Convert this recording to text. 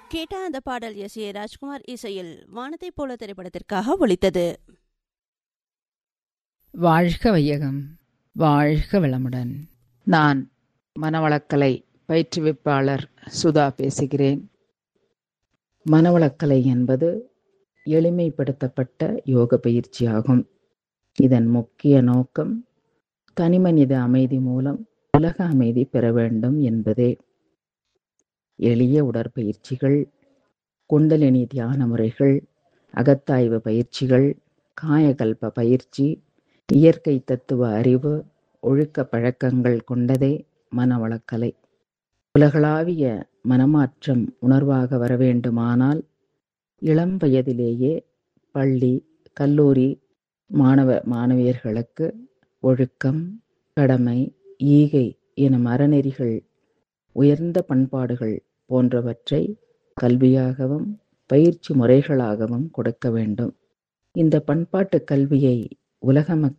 கேட்ட அந்த பாடல் எஸ் ஏ ராஜ்குமார் இசையில் வானத்தைப் போல திரைப்படத்திற்காக ஒலித்தது வாழ்க வையகம் வாழ்க வளமுடன் நான் மனவளக்கலை பயிற்றுவிப்பாளர் சுதா பேசுகிறேன் மனவளக்கலை என்பது எளிமைப்படுத்தப்பட்ட யோக பயிற்சியாகும் இதன் முக்கிய நோக்கம் தனிமனித அமைதி மூலம் உலக அமைதி பெற வேண்டும் என்பதே எளிய உடற்பயிற்சிகள் குண்டலினி தியான முறைகள் அகத்தாய்வு பயிற்சிகள் காயகல்ப பயிற்சி இயற்கை தத்துவ அறிவு ஒழுக்க பழக்கங்கள் கொண்டதே மனவளக்கலை உலகளாவிய மனமாற்றம் உணர்வாக வர வேண்டுமானால் இளம் வயதிலேயே பள்ளி கல்லூரி மாணவ மாணவியர்களுக்கு ஒழுக்கம் கடமை ஈகை எனும் அறநெறிகள் உயர்ந்த பண்பாடுகள் போன்றவற்றை கல்வியாகவும் பயிற்சி முறைகளாகவும் கொடுக்க வேண்டும் இந்த பண்பாட்டு கல்வியை உலக